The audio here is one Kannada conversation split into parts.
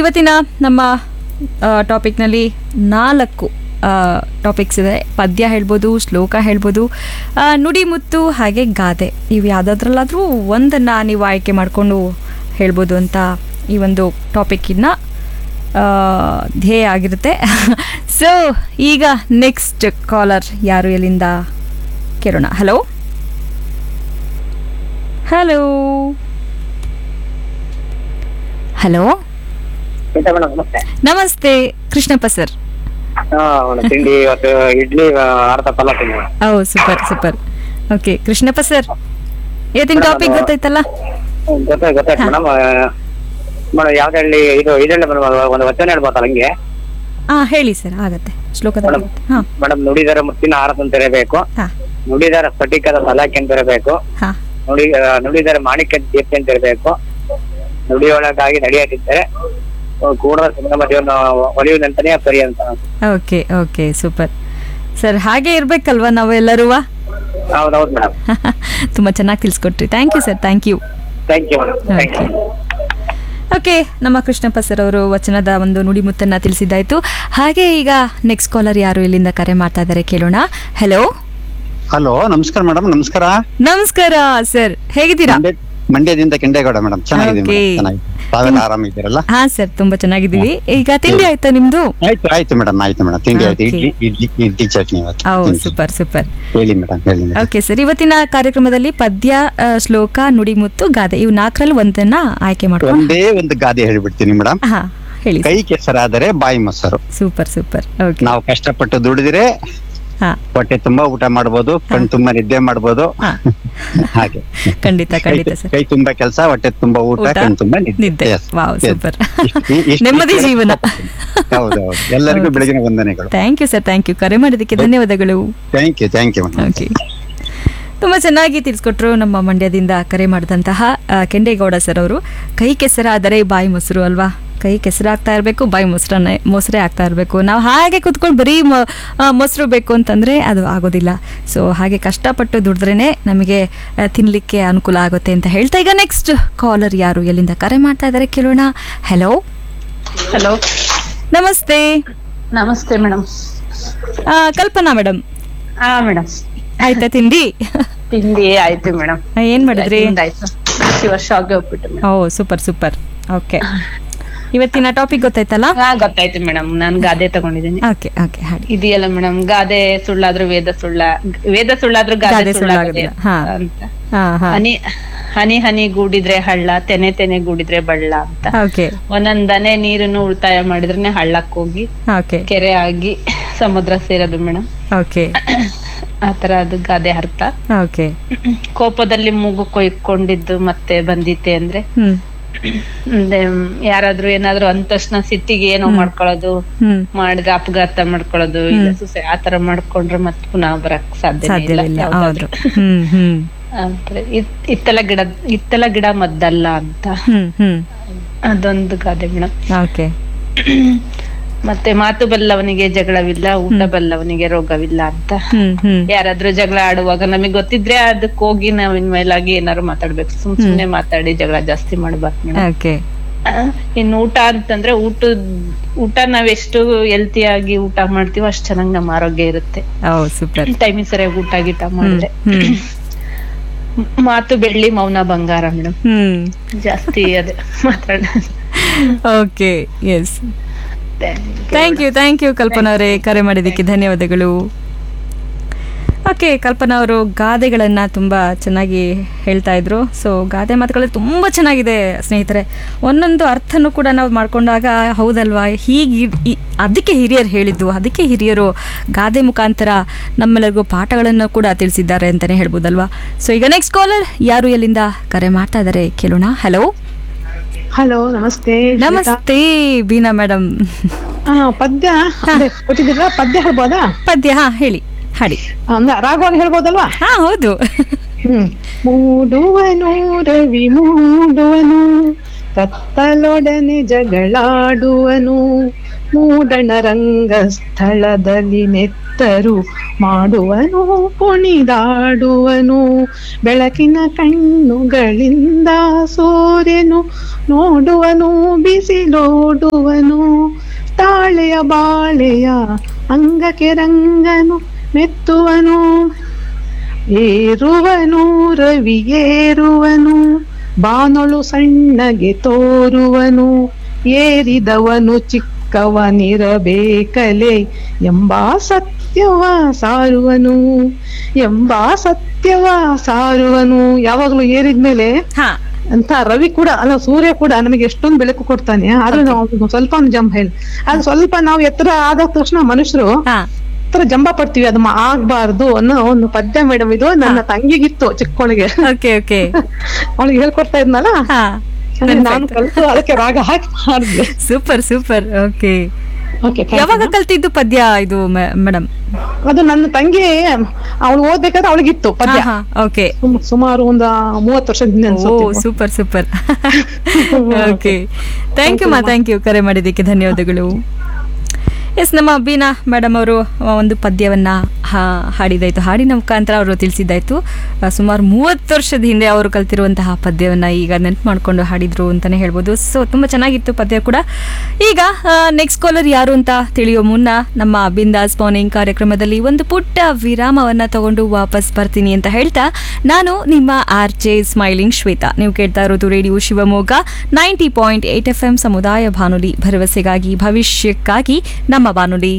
ಇವತ್ತಿನ ನಮ್ಮ ಟಾಪಿಕ್ನಲ್ಲಿ ನಾಲ್ಕು ಟಾಪಿಕ್ಸ್ ಇದೆ ಪದ್ಯ ಹೇಳ್ಬೋದು ಶ್ಲೋಕ ಹೇಳ್ಬೋದು ಆ, ನುಡಿಮುತ್ತು ಹಾಗೆ ಗಾದೆ ಇವು ಯಾವುದಾದ್ರಲ್ಲಾದರೂ ಒಂದನ್ನು ನೀವು ಆಯ್ಕೆ ಮಾಡಿಕೊಂಡು ಹೇಳ್ಬೋದು ಅಂತ ಈ ಒಂದು ಟಾಪಿಕ್ಕಿನ ಧ್ಯೇಯ ಆಗಿರುತ್ತೆ ಸೊ ಈಗ ನೆಕ್ಸ್ಟ್ ಕಾಲರ್ ಯಾರು ಎಲ್ಲಿಂದ ಕೇಳೋಣ hello hello hello Geeta madam ನಮಸ್ತೆ ನಮಸ್ತೆ ಕೃಷ್ಣಪ್ಪ ಸರ್ ಹಾ ಮೇಡಮ್ ತಿಂಡಿ ಇವತ್ತು ಇಡ್ಲಿ ಆ, ಅರ್ಧ ಪಲ್ಲ ತಿಂಡಿ ಮೇಡಮ್ ಓ super super okay Krishnappa sir ಇವತ್ತಿನ ಟಾಪಿಕ್ ಗೊತ್ತಾಯ್ತಲ್ಲ ಗೊತ್ತಾಯ್ತು ಗೊತ್ತಾಯ್ತು ಮೇಡಮ್ ಮೇಡಮ್ ಯಾವ್ದು ಹೇಳಿ ಇದು ಇದೆಲ್ಲ ಮೇಡಮ್ ಒಂದು ವಚನ ಹೇಳ್ಬೋದಲ್ಲ ಹಂಗೆ ಹಾಂ ಹೇಳಿ ಸರ್ ಆಗತ್ತೆ ಶ್ಲೋಕದ ಮೇಡಮ್ ಹಾಂ ಮೇಡಮ್ ನುಡಿದರ ಮುತ್ತಿನ ಹಾರ ತೆರಬೇಕು ಹಾಂ ನುಡಿದರ ಸ್ಫಟಿಕದ ಸಲಾಕೆ ತೆರಬೇಕು ಹಾಂ ನುಡಿ ಆ, ನುಡಿದರ ಮಾಣಿಕ್ಯ ದೀಪ್ತಿ ತೆರಬೇಕು ನುಡಿಯೊಳಗಾಗಿ ನಡೆಯದಿದ್ದರೆ ಕೂಡ ನಮ್ಮ ಜೀವನ ಒಲಿಯುವುದಂತಾನೆ ಸರಿ ಅಂತ ಓಕೆ ಓಕೆ ಸೂಪರ್ ಸರ್ ಹಾಗೆ ಇರಬೇಕಲ್ವಾ ನಾವೆಲ್ಲರೂ ಹೌದೌದು ಮೇಡಮ್ ತುಂಬ ಚೆನ್ನಾಗಿ ತಿಳಿಸ್ಕೊಟ್ರಿ thank you sir thank you thank you madam thank you okay ನಮ್ಮ ಕೃಷ್ಣಪ್ಪ ಸರ್ ಅವರು ವಚನದ ಒಂದು ನುಡಿಮುತ್ತನ್ನ ತಿಳಿಸಿದ್ದಾಯ್ತು ಹಾಗೆ ಈಗ ನೆಕ್ಸ್ಟ್ ಕಾಲರ್ ಯಾರು ಇಲ್ಲಿಂದ ಕರೆ ಮಾಡ್ತಾ ಇದ್ದಾರೆ ಕೇಳೋಣ ಹಲೋ ಹಲೋ ನಮಸ್ಕಾರ ಮೇಡಮ್ ನಮಸ್ಕಾರ ನಮಸ್ಕಾರ ಸರ್ ಹೇಗಿದ್ದೀರಾ ಮಂಡ್ಯ- ಮಂಡ್ಯದಿಂದ ಕೆಂಡೇಗೌಡ ಮೇಡಮ್ ಚೆನ್ನಾಗಿದೆ Okay. ಚೆನ್ನಾಗಿ ತಾವೆಲ್ಲ ಆರಾಮಿದ್ದೀರಲ್ಲ ಹಾ ಸರ್ ತುಂಬಾ ಚೆನ್ನಾಗಿದ್ದೀವಿ ಈಗ ತಿಂಡಿ ಆಯ್ತಾ ನಿಮ್ದು ಆಯ್ತು ಆಯ್ತು ಮೇಡಮ್ ಆಯ್ತು ಮೇಡಮ್ ತಿಂಡಿ ಆಯ್ತು Okay. ಇಡ್ಲಿ ಇಡ್ಲಿ ಇಡ್ಲಿ ಚಟ್ನಿ ಇವತ್ತು ಓ ತಿಂಡಿ. ಸೂಪರ್ ಸೂಪರ್ ಹೇಳಿ ಮೇಡಮ್ ಹೇಳಿ ಮೇಡಮ್ ಓಕೆ ಸರ್ ಇವತ್ತಿನ ಕಾರ್ಯಕ್ರಮದಲ್ಲಿ ಪದ್ಯ ಆ, ಶ್ಲೋಕ ನುಡಿಮುತ್ತು ಗಾದೆ ಇವು ನಾಲ್ಕರಲ್ಲಿ ಒಂದನ್ನ ಆಯ್ಕೆ ಮಾಡ್ಕೊಂಡು ಒಂದೇ ಒಂದು ಗಾದೆ ಹೇಳ್ಬಿಡ್ತೀನಿ ಮೇಡಮ್ ಹಾ ಹೇಳಿ ಕೈ ಕೆಸರಾದರೆ ಬಾಯಿ ಮೊಸರು ಸೂಪರ್ ಸೂಪರ್ ಓಕೆ ನಾವು ಕಷ್ಟಪಟ್ಟು ದುಡಿದ್ರೆ ಹಾ ಹೊಟ್ಟೆ ತುಂಬಾ ಊಟ ಮಾಡ್ಬೋದು ಕಣ್ ತುಂಬಾ ನಿದ್ದೆ ಮಾಡ್ಬೋದು ಹಾ. ಹಾಗೆ ಖಂಡಿತ ಕೈ- ಖಂಡಿತ ಸರ್ ಕೈ ತುಂಬಾ ಕೆಲಸ ಹೊಟ್ಟೆ ತುಂಬಾ ಊಟ ಊಟ, ಕಣ್ ತುಂಬಾ ನಿದ್ದೆ. ನಿದ್ದೆ Yes. Wow, Yes. super. ಇಷ್ಟ್- ಇಷ್ಟ್- ನೆಮ್ಮದಿ ಇಷ್ಟ್- ಜೀವನ. ಹೌದೌದು ಎಲ್ಲರಿಗೂ Okay. ಬೆಳಗಿನ ವಂದನೆಗಳು thank you sir thank you ಕರೆ ಮಾಡೋದಕ್ಕೆ ಧನ್ಯವಾದಗಳು thank you thank you madam okay ತುಂಬ ಚೆನ್ನಾಗಿ ತಿಳಿಸ್ಕೊಟ್ರು ನಮ್ಮ ಮಂಡ್ಯದಿಂದ ಕರೆ ಮಾಡಿದಂತಹ ಆ, ಕೆಂಡೇಗೌಡ ಸರ್ ಅವರು ಕೈ ಕೆಸರಾದರೆ ಬಾಯಿ ಮೊಸರು ಅಲ್ವಾ ಕೈ ಕೆಸರಾಗ್ತಾ ಇರಬೇಕು ಬಾಯಿ ಮೊಸರನ್ನೇ ಮೊಸರೇ ಆಗ್ತಾ ಇರಬೇಕು ನಾವು ಹಾಗೆ ಕುತ್ಕೊಂಡು ಬರೀ ಮೊ- ಆ, ಮೊಸರು ಬೇಕು ಅಂತಂದರೆ ಅದು ಆಗೋದಿಲ್ಲ ಸೊ ಹಾಗೆ ಕಷ್ಟಪಟ್ಟು ದುಡಿದ್ರೇ ನಮಗೆ ಆ, ತಿನ್ಲಿಕ್ಕೆ ಅನುಕೂಲ ಆಗುತ್ತೆ ಅಂತ ಹೇಳ್ತಾ ಈಗ ನೆಕ್ಸ್ಟ್ ಕಾಲರ್ ಯಾರು ಎಲ್ಲಿಂದ ಕರೆ ಮಾಡ್ತಾ ಇದ್ದಾರೆ ಕೇಳೋಣ ಹಲೋ ಹಲೋ ನಮಸ್ತೆ ನಮಸ್ತೆ ಮೇಡಮ್ ಆ, ಕಲ್ಪನಾ ಮೇಡಮ್ ಹಾ ಮೇಡಮ್ ಆಯ್ತಾ ತಿಂಡಿ ತಿಂಡಿ ಆಯ್ತು ಮೇಡಮ್ ಏನು ಮಾಡಿದ್ರಿ ಆಯ್ತು ಶಿವ ಶಾವ್ಗೆ ಹೋಗ್ಬಿಟ್ಟು ಮೇಡಮ್ ಓ ಸೂಪರ್ ಸೂಪರ್ ಓಕೆ ಇವತ್ತಿನ ಟಾಪಿಕ್ ಗೊತ್ತಾಯ್ತಲ್ಲ ಹಾ ಗೊತ್ತಾಯ್ತು ಮೇಡಮ್ ನಾನ್ ಗಾದೆ ತಗೊಂಡಿದ್ದೀನಿ ಓಕೆ ಓಕೆ ಹಾಡಿ ಇದೆಯಲ್ಲ ಮೇಡಮ್ ಗಾದೆ ಸುಳ್ಳಾದ್ರೂ ವೇದ ಸುಳ್ಳ ವೇದ ಸುಳ್ಳಾದ್ರೂ ಗಾದೆ ಗಾದೆ ಸುಳ್ಳಾಗದೆ ಸುಳ್ಳಾಗದೆ. ಹಾ. ಅಂತ ಹಾ ಹಾ ಹನಿ ಹನಿ ಹನಿ ಗೂಡಿದ್ರೆ ಹಳ್ಳ ತೆನೆ ತೆನೆ ಗೂಡಿದ್ರೆ ಬಳ್ಳ ಅಂತ ಓಕೆ ಒಂದೊಂದನೆ ನೀರನ್ನು ಉಳಿತಾಯ ಮಾಡಿದ್ರೆ ಹಳ್ಳಕ್ ಹೋಗಿ ಓಕೆ ಕೆರೆ ಆಗಿ ಸಮುದ್ರ ಸೇರೋದು ಮೇಡಮ್ ಓಕೆ ಆತರ ಅದು ಗಾದೆ ಅರ್ಥ ಓಕೆ ಕೋಪದಲ್ಲಿ ಮೂಗು ಕೊಯ್ಕೊಂಡಿದ್ದು ಮತ್ತೆ ಬಂದಿತ್ತೆ ಅಂದ್ರೆ ಹ್ಮ್ ಅಂದ್ರೆ ಯಾರಾದ್ರೂ ಏನಾದ್ರು ಅಂದ ತಕ್ಷಣ ಸಿಟ್ಟಿಗೆ ಏನೋ ಮಾಡ್ಕೊಳ್ಳೋದು ಹ್ಮ್ ಮಾಡಿದ್ರೆ ಅಪಘಾತ ಮಾಡ್ಕೊಳ್ಳೋದು ಇಲ್ಲ ಸುಸೆ ಆತರ ಮಾಡ್ಕೊಂಡ್ರೆ ಮತ್ತೆ ಪುನಃ ಬರಕ್ ಸಾಧ್ಯನೇ ಇಲ್ಲ ಸಾಧ್ಯವಿಲ್ಲ ಹೌದು ಯಾವ್ದಾದ್ರು. ಹ್ಮ್ ಹ್ಮ್ ಅಂದ್ರೆ ಇತ್- ಇತ್ತಲ ಗಿಡ ಇತ್ತಲ ಗಿಡ ಮದ್ದಲ್ಲ ಅಂತ ಹ್ಮ್ ಹ್ಮ್ ಅದೊಂದು ಗಾದೆ ಮೇಡಮ್ ಓಕೆ ಮತ್ತೆ ಮಾತು ಬಲ್ಲವನಿಗೆ ಜಗಳವಿಲ್ಲ ಊಟ ಬಲ್ಲವನಿಗೆ ರೋಗವಿಲ್ಲ ಅಂತ ಹ್ಮ್ ಹ್ಮ್ ಯಾರಾದ್ರೂ ಜಗಳ ಆಡುವಾಗ ನಮಗೆ ಗೊತ್ತಿದ್ರೆ ಅದಕ್ಕೆ ಹೋಗಿ ನಾವ್ ಇನ್ಮೇಲಾಗಿ ಏನಾದ್ರು ಮಾತಾಡ್ಬೇಕು ಸುಮ್ ಸುಮ್ನೆ ಮಾತಾಡಿ ಜಗಳ ಜಾಸ್ತಿ ಮಾಡ್ಬಾರ್ದು ಮೇಡಮ್ ಓಕೆ ಇನ್ನು ಊಟ ಅಂತಂದ್ರೆ ಊಟದ ಊಟ ನಾವ್ ಎಷ್ಟು ಹೆಲ್ತಿ ಆಗಿ ಊಟ ಮಾಡ್ತೀವೋ ಅಷ್ಟ್ ಚೆನ್ನಾಗಿ ನಮ್ಮ ಆರೋಗ್ಯ ಇರುತ್ತೆ ಓ ಸೂಪರ್ ಟೈಮಿಗೆ ಸರಿಯಾಗಿ ಊಟ ಗೀಟ ಮಾಡಿದ್ರೆ ಹ್ಮ್ ಮಾತು ಬೆಳ್ಳಿ ಮೌನ ಬಂಗಾರ ಮೇಡಮ್ ಹ್ಮ್ ಜಾಸ್ತಿ ಅದೇ ಮಾತಾಡ okay yes thank you thank you Kalpana ಅವರೇ ಕರೆ ಮಾಡಿದ್ದಕ್ಕೆ ಧನ್ಯವಾದಗಳು ಓಕೆ ಕಲ್ಪನಾ ಅವರು ಗಾದೆಗಳನ್ನು ತುಂಬ ಚೆನ್ನಾಗಿ ಹೇಳ್ತಾ ಇದ್ರು ಸೊ ಗಾದೆ ಮಾತುಗಳು ತುಂಬ ಚೆನ್ನಾಗಿದೆ ಸ್ನೇಹಿತರೆ ಒಂದೊಂದು ಅರ್ಥನೂ ಕೂಡ ನಾವು ಮಾಡ್ಕೊಂಡಾಗ ಹೌದಲ್ವಾ ಹೀಗೆ ಅದಕ್ಕೆ ಹಿರಿಯರು ಹೇಳಿದ್ದು ಅದಕ್ಕೆ ಹಿರಿಯರು ಗಾದೆ ಮುಖಾಂತರ ನಮ್ಮೆಲ್ಲರಿಗೂ ಪಾಠಗಳನ್ನು ಕೂಡ ತಿಳಿಸಿದ್ದಾರೆ ಅಂತಲೇ ಹೇಳ್ಬೋದಲ್ವಾ ಸೊ ಈಗ ನೆಕ್ಸ್ಟ್ ಕಾಲರ್ ಯಾರು ಎಲ್ಲಿಂದ ಕರೆ ಮಾಡ್ತಾ ಇದ್ದಾರೆ ಕೇಳೋಣ ಹಲೋ ಹಲೋ ನಮಸ್ತೆ ಶ್ವೇತಾ. ನಮಸ್ತೆ ಬೀನಾ ಮೇಡಮ್ ಆ, ಪದ್ಯ ಅದೇ ಗೊತ್ತಿದ್ದೀರಾ ಪದ್ಯ ಹೇಳ್ಬೋದಾ ಪದ್ಯ ಹಾ ಹೇಳಿ ಹಾಡಿ ಅಂದ ರಾಗವಾಗಿ ಹೇಳ್ಬೋದಲ್ವಾ ಹಾ ಹೌದು ಹ್ಮ್ ಮೂಡುವನು ರವಿ ಮೂಡುವನು ಕತ್ತಲೊಡನೆ ಜಗಳಾಡುವನು ಮೂಡಣ ರಂಗ ಸ್ಥಳದಲ್ಲಿ ನೆತ್ತ ಭಕ್ತರು ಮಾಡುವನು ಕುಣಿದಾಡುವನು ಬೆಳಕಿನ ಕಣ್ಣುಗಳಿಂದ ಸೂರ್ಯನು ನೋಡುವನು ಬಿಸಿಲೋಡುವನು ತಾಳೆಯ ಬಾಳೆಯ ಅಂಗಕ್ಕೆ ರಂಗನು ಮೆತ್ತುವನು ಏರುವನು ರವಿ ಏರುವನು ಬಾನೊಳು ಸಣ್ಣಗೆ ತೋರುವನು ಏರಿದವನು ಚಿಕ್ಕವನಿರಬೇಕಲೆ ಎಂಬ ಸತ್ಯವ ಸಾರುವನು ಎಂಬ ಸತ್ಯವ ಸಾರುವನು ಯಾವಾಗ್ಲೂ ಏರಿದ್ಮೇಲೆ ಹಾ ಅಂತ ರವಿ ಕೂಡ ಅಲ್ಲ ಸೂರ್ಯ ಕೂಡ ನಮಗೆ ಎಷ್ಟೊಂದು ಬೆಳಕು ಕೊಡ್ತಾನೆ ಆದ್ರೆ ನಾವು ಅವ್ನಿಗೆ ಸ್ವಲ್ಪ ಜಂಪ್ ಹೇಳಿ ಅದು ಸ್ವಲ್ಪ ನಾವು ಎತ್ತರ ಆದ ತಕ್ಷಣ ಮನುಷ್ಯರು ಹಾ ಹತ್ರ ಜಂಬ ಪಡ್ತೀವಿ ಅದು ಮಾ- ಆಗ್ಬಾರ್ದು ಅನ್ನೋ ಒಂದು ಪದ್ಯ ಮೇಡಮ್ ಇದು ನನ್ನ ತಂಗಿಗಿತ್ತು ಚಿಕ್ಕೋಳಿಗೆ ಓಕೆ ಓಕೆ ಅವಳಿಗೆ ಹೇಳ್ಕೊಡ್ತಾ ಇದ್ನಲ್ಲ ಹಾ ನಾನು ಕಲ್ತು ಅದಕ್ಕೆ ರಾಗ ಹಾಕಿ ಮಾಡಿದ್ದೆ ಸೂಪರ್ ಸೂಪರ್ ಓಕೆ ಓಕೆ ಯಾವಾಗ ಕಲ್ತಿದ್ದು ಪದ್ಯ ಇದು ಮೇಡಮ್ ಅದು ನನ್ನ ತಂಗಿ ಅವಳು ಓದ್ಬೇಕಾದ್ರೆ ಅವಳಿಗಿತ್ತು ಪದ್ಯ ಓಕೆ ಸುಮ್- ಸುಮಾರು ಒಂದು ಮೂವತ್ತು ವರ್ಷದ ಹಿಂದೆ ಓ ಅನ್ಸುತ್ತೆ super super okay thank you ಮಾ ಥ್ಯಾಂಕ್ ಯು ಕರೆ ಮಾಡಿದ್ದಕ್ಕೆ ಧನ್ಯವಾದಗಳು ಎಸ್ ನಮ್ಮ ಬೀನಾ ಮೇಡಮ್ ಅವರು ಒಂದು ಪದ್ಯವನ್ನ ಹಾ- ಹಾಡಿದಾಯ್ತು ಹಾಡಿನ ಮುಖಾಂತರ ಅವರು ತಿಳಿಸಿದ್ದಾಯ್ತು ಆ, ಸುಮಾರು ಮೂವತ್ತು ವರ್ಷದ ಹಿಂದೆ ಅವರು ಕಲ್ತಿರುವಂತಹ ಪದ್ಯವನ್ನ ಈಗ ನೆನ್ಪು ಮಾಡ್ಕೊಂಡು ಹಾಡಿದ್ರು ಅಂತಾನೆ ಹೇಳ್ಬೋದು ಸೊ ತುಂಬಾ ಚೆನ್ನಾಗಿತ್ತು ಪದ್ಯ ಕೂಡ ಈಗ ನೆಕ್ಸ್ಟ್ ಕಾಲರ್ ಯಾರು ಅಂತ ತಿಳಿಯೋ ಮುನ್ನ ನಮ್ಮ ಬಿಂದಾಸ್ ಮಾರ್ನಿಂಗ್ ಕಾರ್ಯಕ್ರಮದಲ್ಲಿ ಒಂದು ಪುಟ್ಟ ವಿರಾಮವನ್ನ ತಗೊಂಡು ವಾಪಸ್ ಬರ್ತೀನಿ ಅಂತ ಹೇಳ್ತಾ ನಾನು ನಿಮ್ಮ ಆರ್ ಜೆ ಸ್ಮೈಲಿಂಗ್ ಶ್ವೇತಾ ನೀವು ಕೇಳ್ತಾ ಇರೋದು radio Shivamogga ninety point eight F M ಸಮುದಾಯ ಬಾನುಲಿ ಭರವಸೆಗಾಗಿ ಭವಿಷ್ಯಕ್ಕಾಗಿ ನಮ್ಮ ಬಾನುಲಿ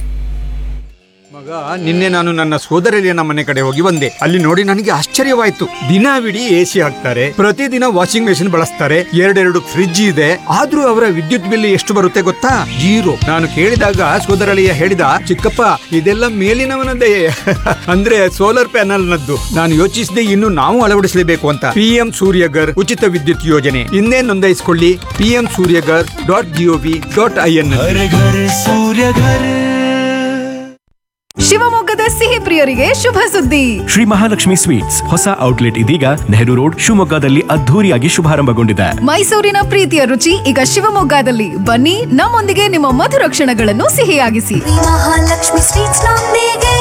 ಮಗ ನಿನ್ನೆ ನಾನು ನನ್ನ ಸೋದರಳಿಯನ ಮನೆ ಕಡೆ ಹೋಗಿ ಬಂದೆ ಅಲ್ಲಿ ನೋಡಿ ನನಗೆ ಆಶ್ಚರ್ಯವಾಯ್ತು ದಿನವಿಡೀ ಎ ಸಿ ಹಾಕ್ತಾರೆ ಪ್ರತಿದಿನ ವಾಷಿಂಗ್ ಮೆಷಿನ್ ಬಳಸ್ತಾರೆ ಎರಡೆರಡು ಫ್ರಿಡ್ಜ್ ಇದೆ ಆದ್ರೂ ಅವರ ವಿದ್ಯುತ್ ಬಿಲ್ ಎಷ್ಟು ಬರುತ್ತೆ ಗೊತ್ತಾ ಜೀರೋ ನಾನು ಕೇಳಿದಾಗ ಸೋದರಳಿಯ ಹೇಳಿದ ಚಿಕ್ಕಪ್ಪ ಇದೆಲ್ಲ ಮೇಲಿನವನದೇ ಅಂದ್ರೆ ಸೋಲಾರ್ ಪ್ಯಾನಲ್ ನದ್ದು ನಾನು ಯೋಚಿಸಿದೆ ಇನ್ನು ನಾವು ಅಳವಡಿಸಲೇಬೇಕು ಅಂತ ಪಿಎಂ ಸೂರ್ಯಗರ್ ಉಚಿತ ವಿದ್ಯುತ್ ಯೋಜನೆ ಇನ್ನೇ ನೋಂದಾಯಿಸಿಕೊಳ್ಳಿ PM Suryaghar dot G O V dot I N ಶಿವಮೊಗ್ಗದ ಸಿಹಿ ಪ್ರಿಯರಿಗೆ ಶುಭ ಸುದ್ದಿ ಶ್ರೀ ಮಹಾಲಕ್ಷ್ಮಿ ಸ್ವೀಟ್ಸ್ ಹೊಸ ಔಟ್ಲೆಟ್ ಇದೀಗ ನೆಹರು ರೋಡ್ ಶಿವಮೊಗ್ಗದಲ್ಲಿ ಅದ್ಧೂರಿಯಾಗಿ ಶುಭಾರಂಭಗೊಂಡಿದೆ ಮೈಸೂರಿನ ಪ್ರೀತಿಯ ರುಚಿ ಈಗ ಶಿವಮೊಗ್ಗದಲ್ಲಿ ಬನ್ನಿ ನಮ್ಮೊಂದಿಗೆ ನಿಮ್ಮ ಮಧುರ ಕ್ಷಣಗಳನ್ನು ಸಿಹಿಯಾಗಿಸಿ ಮಹಾಲಕ್ಷ್ಮಿ ಸ್ವೀಟ್ಸ್ ನೊಂದಿಗೆ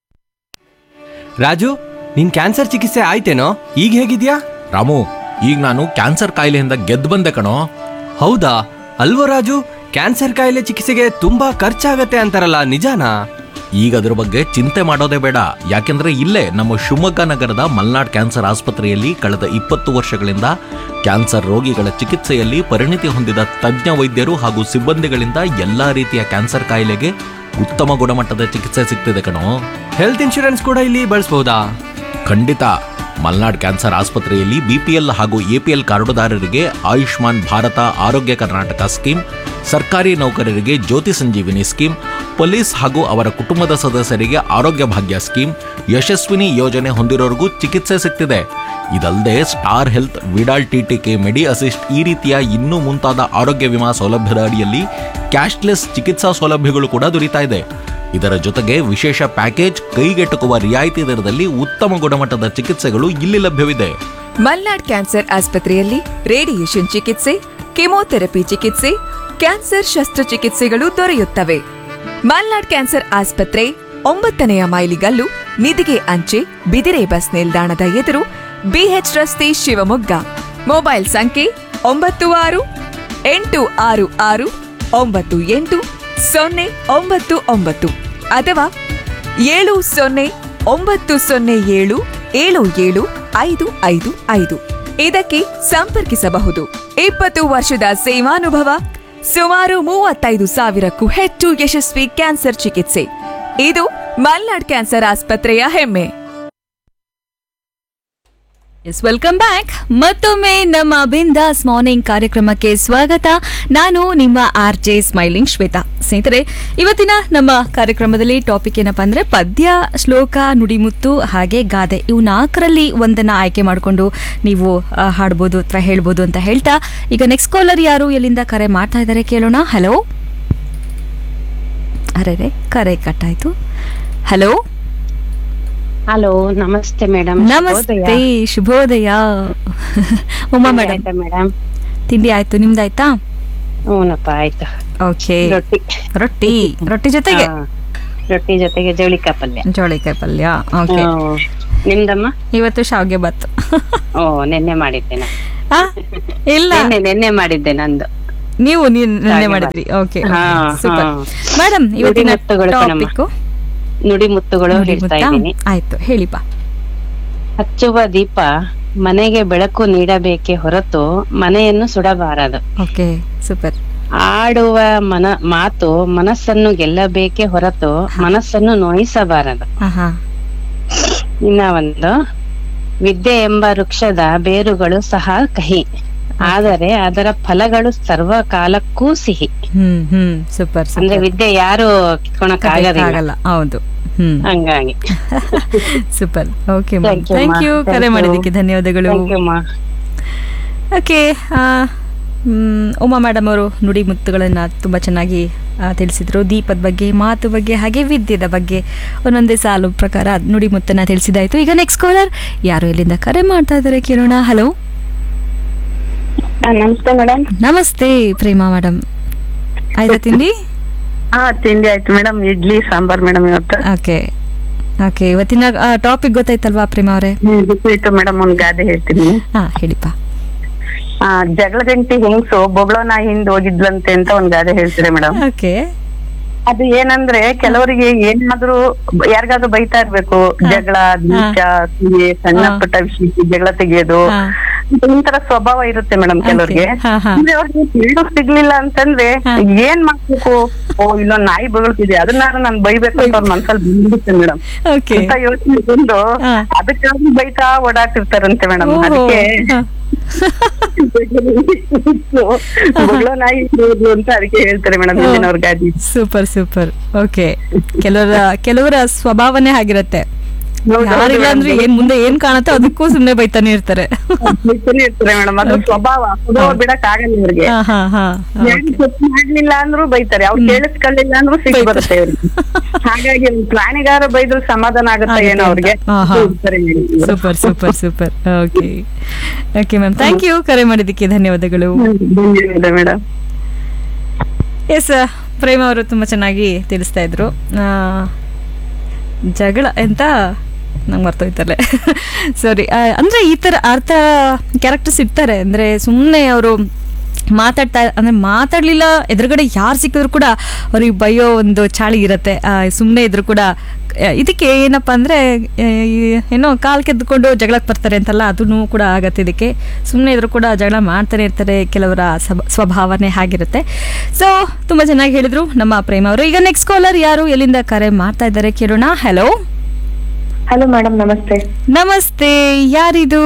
ರಾಜು ನಿನ್ ಕ್ಯಾನ್ಸರ್ ಚಿಕಿತ್ಸೆ ಆಯ್ತೇನೋ ಈಗ ಹೇಗಿದ್ಯಾ ರಾಮು ಈಗ ನಾನು ಕ್ಯಾನ್ಸರ್ ಕಾಯಿಲೆಯಿಂದ ಗೆದ್ದು ಬಂದೆ ಕಣೋ ಹೌದಾ ಅಲ್ವೋ ರಾಜು ಕ್ಯಾನ್ಸರ್ ಕಾಯಿಲೆ ಚಿಕಿತ್ಸೆಗೆ ತುಂಬಾ ಖರ್ಚಾಗತ್ತೆ ಅಂತಾರಲ್ಲ ನಿಜಾನಾ ಈಗ ಅದ್ರ ಬಗ್ಗೆ ಚಿಂತೆ ಮಾಡೋದೇ ಬೇಡ ಯಾಕೆಂದ್ರೆ ಇಲ್ಲೇ ನಮ್ಮ ಶಿವಮೊಗ್ಗ ನಗರದ ಮಲ್ನಾಡ್ ಕ್ಯಾನ್ಸರ್ ಆಸ್ಪತ್ರೆಯಲ್ಲಿ ಕಳೆದ ಇಪ್ಪತ್ತು ವರ್ಷಗಳಿಂದ ಕ್ಯಾನ್ಸರ್ ರೋಗಿಗಳ ಚಿಕಿತ್ಸೆಯಲ್ಲಿ ಪರಿಣಿತಿ ಹೊಂದಿದ ತಜ್ಞ ವೈದ್ಯರು ಹಾಗೂ ಸಿಬ್ಬಂದಿಗಳಿಂದ ಎಲ್ಲಾ ರೀತಿಯ ಕ್ಯಾನ್ಸರ್ ಕಾಯಿಲೆಗೆ ಉತ್ತಮ ಗುಣಮಟ್ಟದ ಚಿಕಿತ್ಸೆ ಸಿಗ್ತಿದೆ ಕಣೋ ಹೆಲ್ತ್ ಇನ್ಶೂರೆನ್ಸ್ ಕೂಡ ಇಲ್ಲಿ ಬಳಸಬಹುದಾ ಖಂಡಿತ ಮಲ್ನಾಡ್ ಕ್ಯಾನ್ಸರ್ ಆಸ್ಪತ್ರೆಯಲ್ಲಿ ಬಿಪಿಎಲ್ ಹಾಗೂ ಎಪಿಎಲ್ ಕಾರ್ಡುದಾರರಿಗೆ ಆಯುಷ್ಮಾನ್ ಭಾರತ ಆರೋಗ್ಯ ಕರ್ನಾಟಕ ಸ್ಕೀಮ್ ಸರ್ಕಾರಿ ನೌಕರರಿಗೆ ಜ್ಯೋತಿ ಸಂಜೀವಿನಿ ಸ್ಕೀಮ್ ಪೊಲೀಸ್ ಹಾಗೂ ಅವರ ಕುಟುಂಬದ ಸದಸ್ಯರಿಗೆ ಆರೋಗ್ಯ ಭಾಗ್ಯ ಸ್ಕೀಮ್ ಯಶಸ್ವಿನಿ ಯೋಜನೆ ಹೊಂದಿರೋರಿಗೂ ಚಿಕಿತ್ಸೆ ಸಿಗ್ತಿದೆ ಇದಲ್ಲದೆ star health Vidal TTK medi assist ಈ ರೀತಿಯ ಇನ್ನೂ ಮುಂತಾದ ಆರೋಗ್ಯ ವಿಮಾ ಸೌಲಭ್ಯದ ಅಡಿಯಲ್ಲಿ ಕ್ಯಾಶ್ಲೆಸ್ ಚಿಕಿತ್ಸಾ ಸೌಲಭ್ಯಗಳು ಕೂಡ ದೊರೀತಾ ಇದೆ ಇದರ ಜೊತೆಗೆ ವಿಶೇಷ ಪ್ಯಾಕೇಜ್ ಕೈಗೆಟುಕುವ ರಿಯಾಯಿತಿ ದರದಲ್ಲಿ ಉತ್ತಮ ಗುಣಮಟ್ಟದ ಚಿಕಿತ್ಸೆಗಳು ಇಲ್ಲಿ ಲಭ್ಯವಿದೆ ಮಲ್ನಾಡ್ ಕ್ಯಾನ್ಸರ್ ಆಸ್ಪತ್ರೆಯಲ್ಲಿ ರೇಡಿಯೇಷನ್ ಚಿಕಿತ್ಸೆ ಕೆಮೊಥೆರಪಿ ಚಿಕಿತ್ಸೆ ಕ್ಯಾನ್ಸರ್ ಶಸ್ತ್ರಚಿಕಿತ್ಸೆಗಳು ದೊರೆಯುತ್ತವೆ ಮಲ್ನಾಡ್ ಕ್ಯಾನ್ಸರ್ ಆಸ್ಪತ್ರೆ ಒಂಬತ್ತನೆಯ ಮೈಲಿಗಲ್ಲು ನಿಧಿಗೆ ಅಂಚೆ ಬಿದಿರೆ ಬಸ್ ನಿಲ್ದಾಣದ ಎದುರು ಬಿಎಚ್ ರಸ್ತೆ ಶಿವಮೊಗ್ಗ ಮೊಬೈಲ್ ಸಂಖ್ಯೆ ಒಂಬತ್ತು ಆರು ಎಂಟು ಆರು ಆರು ಒಂಬತ್ತು ಎಂಟು ಸೊನ್ನೆ ಒಂಬತ್ತು ಒಂಬತ್ತು ಅಥವಾ ಏಳು ಸೊನ್ನೆ ಒಂಬತ್ತು ಸೊನ್ನೆ ಏಳು ಏಳು ಏಳು ಐದು ಐದು ಐದು ಇದಕ್ಕೆ ಸಂಪರ್ಕಿಸಬಹುದು ಇಪ್ಪತ್ತು ವರ್ಷದ ಸೇವಾನುಭವ ಸುಮಾರು ಮೂವತ್ತೈದು ಸಾವಿರಕ್ಕೂ ಹೆಚ್ಚು ಯಶಸ್ವಿ ಕ್ಯಾನ್ಸರ್ ಚಿಕಿತ್ಸೆ ಇದು ಮಲ್ನಾಡ್ ಕ್ಯಾನ್ಸರ್ ಆಸ್ಪತ್ರೆಯ ಹೆಮ್ಮೆ ಎಸ್ ವೆಲ್ಕಮ್ ಬ್ಯಾಕ್ ಮತ್ತೊಮ್ಮೆ ನಮ್ಮ ಬಿಂದಾಸ್ ಮಾರ್ನಿಂಗ್ ಕಾರ್ಯಕ್ರಮಕ್ಕೆ ಸ್ವಾಗತ ನಾನು ನಿಮ್ಮ ಆರ್ ಜೆ ಸ್ಮೈಲಿಂಗ್ ಶ್ವೇತಾ ಸ್ನೇಹಿತರೆ ಇವತ್ತಿನ ನಮ್ಮ ಕಾರ್ಯಕ್ರಮದಲ್ಲಿ ಟಾಪಿಕ್ ಏನಪ್ಪಾ ಅಂದ್ರೆ ಪದ್ಯ ಶ್ಲೋಕ ನುಡಿಮುತ್ತು ಹಾಗೆ ಗಾದೆ ಇವು ನಾಲ್ಕರಲ್ಲಿ ಒಂದನ್ನ ಆಯ್ಕೆ ಮಾಡಿಕೊಂಡು ನೀವು ಆ, ಹಾಡ್ಬೋದು ಅಥವಾ ಹೇಳ್ಬೋದು ಅಂತ ಹೇಳ್ತಾ ಈಗ ನೆಕ್ಸ್ಟ್ ಕಾಲರ್ ಯಾರು ಎಲ್ಲಿಂದ ಕರೆ ಮಾಡ್ತಾ ಇದ್ದಾರೆ ಕೇಳೋಣ ಹಲೋ ಅರೆ ಕರೆ ಕಟ್ಟಾಯ್ತು ಹಲೋ ಹಲೋ ನಮಸ್ತೆ ಮೇಡಮ್ ನಮಸ್ತೆ ಶುಭೋದಯ ಉಮಾ ಮೇಡಮ್ ಮೇಡಮ್ ತಿಂಡಿ ಆಯ್ತು ನಿಮ್ದಾಯ್ತಾ ಹ್ಞೂನಪ್ಪ ಆಯ್ತು ಓಕೆ ರೊಟ್ಟಿ ರೊಟ್ಟಿ ರೊಟ್ಟಿ ಜೊತೆಗೆ ಹಾ. ರೊಟ್ಟಿ ಜೊತೆಗೆ ಜವಳಿಕಾಯಿ ಪಲ್ಯ ಜೋಳಿಕಾಯಿ ಪಲ್ಯ ಓಕೆ ಹ್ಮ್. ನಿಮ್ದಮ್ಮ ಇವತ್ತು ಶಾವ್ಗೆ ಬಾತ್ ಓ ನಿನ್ನೆ ಮಾಡಿದ್ದೆ ನಾನು ಆ? ಇಲ್ಲ ನಿನ್ನೆ ನಿನ್ನೆ ಮಾಡಿದ್ದೆ ನಂದು ನೀವು ನೀನ್ ನಿನ್ನೆ ಶಾವ್ಗೆ ಮಾಡಿದ್ರಿ ಬಾತ್. ಓಕೆ ಹಾ, ಸೂಪರ್ ಹಾ. ಮೇಡಮ್ ಇವತ್ತಿನ ನುಡಿಮುತ್ತುಗಳು ಕಣಮ್ಮ. ಟಾಪಿಕ್ ನುಡಿ ಮುತ್ತುಗಳು ಹೇಳ್ತಾ ಇದ್ದೀನಿ ಆಯ್ತು ಹೇಳಿಪಾ ಹಚ್ಚುವ ದೀಪ ಮನೆಗೆ ಬೆಳಕು ನೀಡಬೇಕೆ ಹೊರತು ಮನೆಯನ್ನು ಸುಡಬಾರದು ಓಕೆ ಸೂಪರ್ ಆಡುವ ಮನ ಮಾತು ಮನಸ್ಸನ್ನು ಗೆಲ್ಲಬೇಕೆ ಹೊರತು ಮನಸ್ಸನ್ನು ನೋಯಿಸಬಾರದು ಆಹಾ ಇನ್ನ ಒಂದು ವಿದ್ಯೆ ಎಂಬ ವೃಕ್ಷದ ಬೇರುಗಳು ಸಹ ಕಹಿ ಆದರೆ ಅದರ ಫಲಗಳು ಸರ್ವ ಕಾಲಕ್ಕೂ ಸಿಹಿ ಹ್ಮ್ ಹ್ಮ್ ಸೂಪರ್ ಅಂದ್ರೆ ವಿದ್ಯೆ ಯಾರು ಕಿತ್ಕೊಳಕ್ ಆಗೋದಿಲ್ಲ ಆಗಲ್ಲ ಹೌದು ಹ್ಮ್ ಹಂಗಾಗಿ super okay Thank you, thank ಮಾ. ಯು Thank ಕರೆ you. ಮಾಡಿದ್ದಕ್ಕೆ ಧನ್ಯವಾದಗಳು Thank you, ಮಾ. ಓಕೆ ಉಮಾ ಮೇಡಮ್ ಅವರು ನುಡಿ ಮುತ್ತುಗಳನ್ನು ತುಂಬ ಚೆನ್ನಾಗಿ ಆ, ತಿಳಿಸಿದ್ರು ದೀಪದ ಬಗ್ಗೆ ಮಾತು ಬಗ್ಗೆ ಹಾಗೆ ವಿದ್ಯೆದ ಬಗ್ಗೆ ಒಂದೊಂದೇ ಸಾಲು ಪ್ರಕಾರ ನುಡಿ ಮುತ್ತನ್ನ ತಿಳಿಸಿದಾಯ್ತು ಈಗ ನೆಕ್ಸ್ಟ್ ಕಾಲರ್ ಯಾರು ಇಲ್ಲಿಂದ ಕರೆ ಮಾಡ್ತಾ ಇದ್ದಾರೆ ಕೇಳೋಣ ಹಲೋ ನಮಸ್ತೆ ಮೇಡಮ್ ನಮಸ್ತೆ ಪ್ರೇಮಾ ಮೇಡಮ್ ಆಯ್ತಾ ತಿಂಡಿ ಹಾ ತಿಂಡಿ ಆಯ್ತು ಮೇಡಮ್ ಇಡ್ಲಿ ಸಾಂಬಾರ್ ಮೇಡಮ್ ಇವತ್ತು ಓಕೆ ಓಕೆ ಇವತ್ತಿನ ಟಾಪಿಕ್ ಗೊತ್ತಾಯ್ತಲ್ವಾ ಪ್ರೇಮಾ ಅವರೇ ಗೊತ್ತಾಯ್ತು ಮೇಡಮ್ ಒಂದ್ ಗಾದೆ ಹೇಳ್ತೀನಿ ಹಾ ಹೇಳಿಪ್ಪ ಆ ಜಗಳ ಗಂಟಿ ಹೆಂಗ್ಸು ಬೊಗಳೋ ನಾಯಿ ಹಿಂದ್ ಹೋಗಿದ್ಲಂತೆ ಅಂತ ಒಂದ್ ಗಾದೆ ಹೇಳ್ತಾರೆ ಮೇಡಮ್ ಓಕೆ ಅದು ಏನಂದ್ರೆ ಕೆಲವರಿಗೆ ಏನಾದ್ರೂ ಬ- ಯಾರಿಗಾದ್ರೂ ಬೈತಾ ಇರ್ಬೇಕು ಜಗಳ ದ್ವೇಷ ಸಿಹಿ, ಸಣ್ಣ ಪುಟ್ಟ ವಿಷಯಕ್ಕೆ ಜಗಳ ತೆಗಿಯೋದು ಒಂಥರ ಸ್ವಭಾವ ಇರುತ್ತೆ ಮೇಡಮ್ ಕೆಲವ್ರಿಗೆ ಅಂದ್ರೆ ಅವ್ರಿಗೆ ತಿಳಿದು ಸಿಗ್ಲಿಲ್ಲ ಅಂತಂದ್ರೆ ಏನ್ ಮಾಡ್ಬೇಕು ಓ ಇಲ್ಲೊಂದ್ ನಾಯಿ ಬಗಳ್ತಿದೆ ಅದನ್ನಾರು ನಾನ್ ಬೈಬೇಕು ಅಂತ ಅವ್ರ ಮನ್ಸಲ್ಲಿ ಬಂದ್ಬಿಡುತ್ತೆ ಮೇಡಮ್ Okay. ಅಂತ ಯೋಚನೆ ಬಂದು ಅದಕ್ಕಾಗಿ ಬೈತಾ ಓಡಾಡ್ತಿರ್ತಾರಂತೆ ಮೇಡಮ್ ಓಹೋ. ಅದಕ್ಕೆ ಬೊಗಳೋ ನಾಯಿ ಇರ್ಬೋದು ಅಂತ ಅದಕ್ಕೆ ಹೇಳ್ತಾರೆ ಮೇಡಮ್ ಹಿಂದಿನವ್ರ ಗಾದಿ ಸೂಪರ್ ಸೂಪರ್ ಓಕೆ ಕೆಲವರ ಕೆಲವರ ಸ್ವಭಾವನೆ ಆಗಿರತ್ತೆ ಯಾರಿಲ್ಲ ಅಂದ್ರೆ ಏನ್ ಮುಂದೆ ಏನ್ ಕಾಣುತ್ತೋ ಅದಕ್ಕೂ ಸುಮ್ನೆ ಬೈತಾನೆ ಇರ್ತಾರೆ ಬೈತಾನೆ ಇರ್ತಾರೆ ಮೇಡಮ್ ಅದು ಸ್ವಭಾವ ಸುಧೋ ಬಿಡಕ್ ಆಗಲ್ಲ ಇವ್ರಿಗೆ ಹಾ ಹಾ ಹಾ ಯಾರು ತಪ್ಪು ಮಾಡ್ಲಿಲ್ಲ ಅಂದ್ರೂ ಬೈತಾರೆ ಅವ್ರು ಕೇಳಿಸ್ಕೊಳ್ಳಿಲ್ಲ ಅಂದ್ರೂ ಸಿಗಿ ಬರುತ್ತೆ ಇವ್ರಿಗೆ ಹಾಗಾಗಿ ಒಂದ್ ಪ್ರಾಣಿಗಾರ ಬೈದ್ರು ಸಮಾಧಾನ ಆಗುತ್ತೆ ಏನೋ ಅವ್ರಿಗೆ ಹಾ, ಹಾ. ಸರಿ madam. Super super super okay okay ma'am thank you ಕರೆ ಮಾಡಿದ್ದಕ್ಕೆ ಧನ್ಯವಾದಗಳು ಧನ್ಯವಾದ ಮೇಡಮ್ ಎಸ್ ಪ್ರೇಮ ಅವರು ತುಂಬ ಚೆನ್ನಾಗಿ ತಿಳಿಸ್ತಾ ಇದ್ರು ಆ, ಜಗಳ ಎಂತ ನಂಗೆ ಮರ್ತೋಯ್ತಲ್ಲೇ ಸಾರಿ ಅಂದರೆ ಈ ಥರ ಅರ್ಥ ಕ್ಯಾರೆಕ್ಟರ್ಸ್ ಇರ್ತಾರೆ ಅಂದರೆ ಸುಮ್ಮನೆ ಅವರು ಮಾತಾಡ್ತಾ ಅಂದರೆ ಮಾತಾಡಲಿಲ್ಲ ಎದುರುಗಡೆ ಯಾರು ಸಿಕ್ಕಿದ್ರು ಕೂಡ ಅವ್ರಿಗೆ ಬೈಯೋ ಒಂದು ಚಾಳಿ ಇರುತ್ತೆ ಸುಮ್ಮನೆ ಇದ್ರು ಕೂಡ ಆ, ಇದಕ್ಕೆ ಏನಪ್ಪ ಅಂದರೆ ಏನೋ ಕಾಲು ಕೆದ್ದುಕೊಂಡು ಜಗಳಕ್ಕೆ ಬರ್ತಾರೆ ಅಂತಲ್ಲ ಅದೂ ಕೂಡ ಆಗತ್ತೆ ಇದಕ್ಕೆ ಸುಮ್ಮನೆ ಇದ್ರು ಕೂಡ ಜಗಳ ಮಾಡ್ತಾನೆ ಇರ್ತಾರೆ ಕೆಲವರ ಸಬ ಸ್ವಭಾವನೆ ಹಾಗಿರುತ್ತೆ ಸೊ ತುಂಬ ಚೆನ್ನಾಗಿ ಹೇಳಿದರು ನಮ್ಮ ಪ್ರೇಮ ಅವರು ಈಗ ನೆಕ್ಸ್ಟ್ ಕಾಲರ್ ಯಾರು ಎಲ್ಲಿಂದ ಕರೆ ಮಾಡ್ತಾ ಇದ್ದಾರೆ ಕೇಳೋಣ ಹಲೋ ಹಲೋ ಮೇಡಮ್ ನಮಸ್ತೆ ನಮಸ್ತೆ ಯಾರಿದು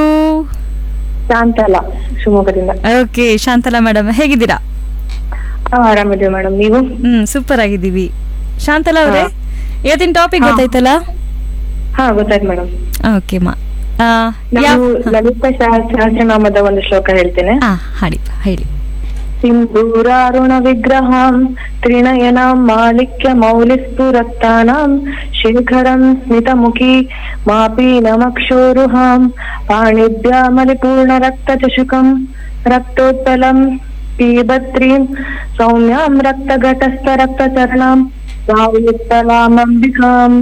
ಶಾಂತಲ ಶಿವಮೊಗ್ಗದಿಂದ ಓಕೆ ಶಾಂತಲಾ ಮೇಡಮ್ ಹೇಗಿದ್ದೀರಾ ಹಾ ಆರಾಮಿದ್ದೀವಿ ಮೇಡಮ್ ನೀವು ಹ್ಮ್ ಸೂಪರ್ ಆಗಿದ್ದೀವಿ ಶಾಂತಲಾ ಅವರೇ ಇವತ್ತಿನ ಟಾಪಿಕ್ ಗೊತ್ತಾಯ್ತಲ್ಲ ಹಾ ಗೊತ್ತಾಯ್ತು ಮೇಡಮ್ ಓಕೆ ಮಾ ಆ, ನಾನು ಯಾವ- ಲಲಿತ ಸಹ- ಸಹಸ್ರನಾಮದ ಒಂದು ಶ್ಲೋಕ ಹೇಳ್ತೇನೆ ಹಾಡಿ ಹೇಳಿ ಸಿಂಧೂರಾರುಣ ವಿಗ್ರಹಾಂ ತ್ರಿನಯನಾಂ ಮಾಲಿಕ್ಯ ಮೌಲಿಸ್ಫುರತ್ತಾನಾಂ ಶೇಖರಂ ಸ್ಮಿತಮುಖಿ ಮಾಪೀನಮಕ್ಷೋರುಹಾಂ ಪಾಣಿಭ್ಯಾಮಲಿಪೂರ್ಣ ರಕ್ತಚಷುಕಂ ರಕ್ತೋತ್ಪಲಂ ಪೀಬತ್ರೀಂ ಸೌಮ್ಯಾಂ ರಕ್ತಘಟಸ್ಥ ರಕ್ತಚರಣಾಂ ಸಾಯುತ್ತಲಾಮಂಬಿಕಾಂ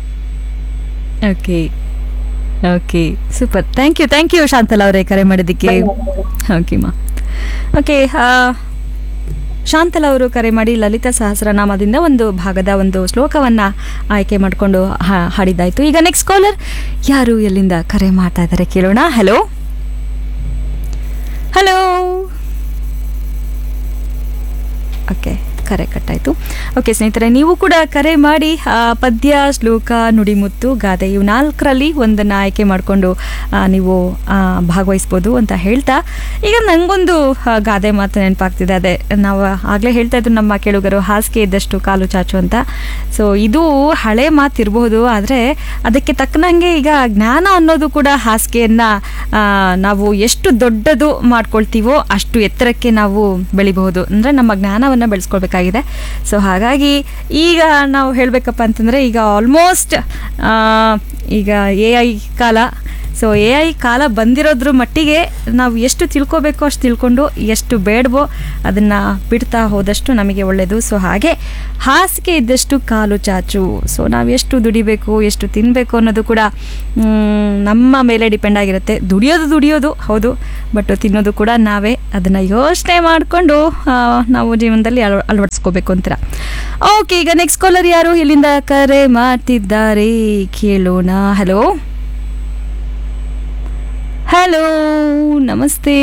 okay okay super thank you thank you Shantala ಅವರೇ ಕರೆ ಮಾಡಿದ್ದಕ್ಕೆ ಓಕೆ ಮಾ ಓಕೆ ಶಾಂತಲಾ ಅವರು ಕರೆ ಮಾಡಿ ಲಲಿತ ಸಹಸ್ರನಾಮದಿಂದ ಒಂದು ಭಾಗದ ಒಂದು ಶ್ಲೋಕವನ್ನು ಆಯ್ಕೆ ಮಾಡಿಕೊಂಡು ಹಾಡಿದ್ದಾಯಿತು ಈಗ ನೆಕ್ಸ್ಟ್ ಕಾಲರ್ ಯಾರು ಎಲ್ಲಿಂದ ಕರೆ ಮಾಡ್ತಾ ಇದ್ದಾರೆ ಕೇಳೋಣ ಹಲೋ ಹಲೋ ಓಕೆ ಕರೆ ಕಟ್ಟಾಯಿತು ಓಕೆ ಸ್ನೇಹಿತರೆ ನೀವು ಕೂಡ ಕರೆ ಮಾಡಿ ಆ, ಪದ್ಯ ಶ್ಲೋಕ ನುಡಿಮುತ್ತು ಗಾದೆ ಇವು ನಾಲ್ಕರಲ್ಲಿ ಒಂದನ್ನು ಆಯ್ಕೆ ಮಾಡಿಕೊಂಡು ನೀವು ಆ, ಭಾಗವಹಿಸ್ಬೋದು ಅಂತ ಹೇಳ್ತಾ ಈಗ ನನಗೊಂದು ಆ, ಗಾದೆ ಮಾತು ನೆನಪಾಗ್ತಿದೆ ಅದೇ ನಾವು ಆಗಲೇ ಹೇಳ್ತಾ ಇದ್ರು ನಮ್ಮ ಕೇಳುಗರು ಹಾಸಿಗೆ ಇದ್ದಷ್ಟು ಕಾಲು ಚಾಚು ಅಂತ ಸೊ ಇದು ಹಳೆ ಮಾತಿರಬಹುದು ಆದರೆ ಅದಕ್ಕೆ ತಕ್ಕನಂಗೆ ಈಗ ಜ್ಞಾನ ಅನ್ನೋದು ಕೂಡ ಹಾಸಿಗೆಯನ್ನು ನಾವು ಎಷ್ಟು ದೊಡ್ಡದು ಮಾಡ್ಕೊಳ್ತೀವೋ ಅಷ್ಟು ಎತ್ತರಕ್ಕೆ ನಾವು ಬೆಳಿಬಹುದು ಅಂದರೆ ನಮ್ಮ ಜ್ಞಾನವನ್ನು ಬೆಳೆಸ್ಕೊಳ್ಬೇಕಾಗಿದೆ ಸೊ ಹಾಗಾಗಿ ಈಗ ನಾವು ಹೇಳಬೇಕಪ್ಪ ಅಂತಂದರೆ ಈಗ ಆಲ್ಮೋಸ್ಟ್ ಈಗ ಎ ಐ ಕಾಲ ಸೊ ಎ ಐ ಕಾಲ ಬಂದಿರೋದ್ರ ಮಟ್ಟಿಗೆ ನಾವು ಎಷ್ಟು ತಿಳ್ಕೊಬೇಕೋ ಅಷ್ಟು ತಿಳ್ಕೊಂಡು ಎಷ್ಟು ಬೇಡವೋ ಅದನ್ನು ಬಿಡ್ತಾ ಹೋದಷ್ಟು ನಮಗೆ ಒಳ್ಳೆಯದು ಸೊ ಹಾಗೆ ಹಾಸಿಗೆ ಇದ್ದಷ್ಟು ಕಾಲು ಚಾಚು ಸೊ ನಾವು ಎಷ್ಟು ದುಡಿಬೇಕು ಎಷ್ಟು ತಿನ್ನಬೇಕು ಅನ್ನೋದು ಕೂಡ ಮ್, ನಮ್ಮ ಮೇಲೆ ಡಿಪೆಂಡ್ ಆಗಿರುತ್ತೆ ದುಡಿಯೋದು ದುಡಿಯೋದು ಹೌದು ಬಟ್ ತಿನ್ನೋದು ಕೂಡ ನಾವೇ ಅದನ್ನು ಯೋಚನೆ ಮಾಡಿಕೊಂಡು ನಾವು ಜೀವನದಲ್ಲಿ ಅಳ ಅಳವಡಿಸ್ಕೋಬೇಕು ಅಂತೀರ ಓಕೆ ಈಗ ನೆಕ್ಸ್ಟ್ ಕಾಲರ್ ಯಾರು ಇಲ್ಲಿಂದ ಕರೆ ಮಾಡ್ತಿದ್ದಾರೆ ಕೇಳೋಣ ಹಲೋ ಹಲೋ ನಮಸ್ತೆ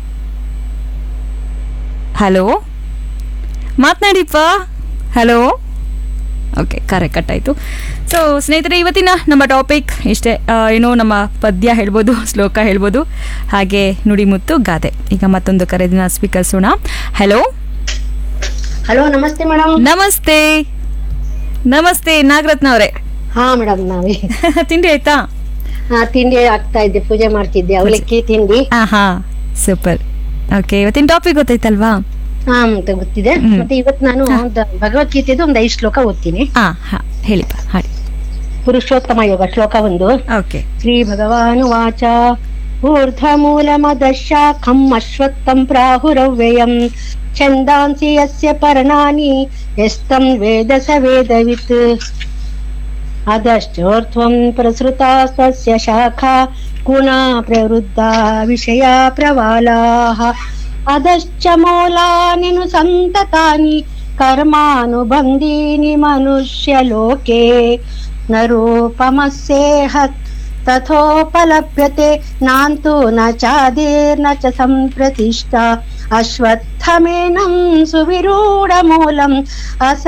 ಹಲೋ ಮಾತನಾಡಿಪ್ಪ ಹಲೋ ಓಕೆ ಕರೆ ಕಟ್ಟಾಯಿತು ಸೊ ಸ್ನೇಹಿತರೆ ಇವತ್ತಿನ ನಮ್ಮ ಟಾಪಿಕ್ ಇಷ್ಟೇ ಆ, ಏನೋ ನಮ್ಮ ಪದ್ಯ ಹೇಳ್ಬೋದು ಶ್ಲೋಕ ಹೇಳ್ಬೋದು ಹಾಗೆ ನುಡಿಮುತ್ತು ಗಾದೆ ಈಗ ಮತ್ತೊಂದು ಕರೆದಿನ ಸ್ವೀಕರಿಸೋಣ ಹಲೋ ಹಲೋ ನಮಸ್ತೆ ಮೇಡಮ್ ನಮಸ್ತೆ ನಮಸ್ತೆ ನಾಗರತ್ನ ಅವರೇ ಹಾ ಮೇಡಮ್ ನಾವೇ ತಿಂಡಿ ಆಯ್ತಾ ಹಾ ತಿಂಡಿ ಆಗ್ತಾ ಇದ್ದೆ ಪೂಜೆ ಮಾಡ್ತಿದ್ದೆ ಅವಲಕ್ಕಿ ತಿಂಡಿ ಹಾ ಹಾ ಸೂಪರ್ ಓಕೆ ಇವತ್ತಿನ ಟಾಪಿಕ್ ಗೊತ್ತಾಯ್ತಲ್ವಾ ಹಾ ಮತ್ತೆ ಗೊತ್ತಿದೆ ಮತ್ತೆ ಇವತ್ತು ನಾನು ಒಂದು ಭಗವದ್ಗೀತೆದು ಒಂದು ಐದು ಶ್ಲೋಕ ಓದ್ತೀನಿ ಹಾ ಹಾ ಹೇಳಿಪ್ಪ ಹಾಡಿ ಪುರುಷೋತ್ತಮ ಯೋಗ ಶ್ಲೋಕ ಒಂದು ಓಕೆ ಶ್ರೀ ಭಗವಾನು ವಾಚ ಊರ್ಧ್ವಮೂಲಮದಶಾಖಂ ಅಶ್ವತ್ಥಂ ಪ್ರಾಹುರವ್ಯಯಂ ಛಂದಾಂಸಿ ಯಸ್ಯ ಪರ್ಣಾನಿ ಯಸ್ತಂ ವೇದ ಸ ವೇದವಿತ್ ಅಧಶ್ಚೋರ್ಧ್ವಂ ಪ್ರಸೃತಾ ಸ್ವಸ್ಯ ಶಾಖಾ ಗುಣಾ ಪ್ರವೃದ್ಧಾ ವಿಷಯ ಪ್ರವಾಲಾಹ ಅಧಶ್ಚ ಮೂಲಾನಿನು ಸಂತತಾನಿ ಕರ್ಮಾನುಬಂಧೀನಿ ಮನುಷ್ಯಲೋಕೆ ನ ರೂಪಮಸ್ಯೇಹ ತಥೋಪಲಭ್ಯತೆ ನಾಂತು ನ ಚಾದಿರ್ನ ಚ ಸಂಪ್ರತಿಷ್ಠಾ ಅಶ್ವತ್ಥಮೇನಂ ಸುವಿರೂಢ ಮೂಲಂ ಅಸ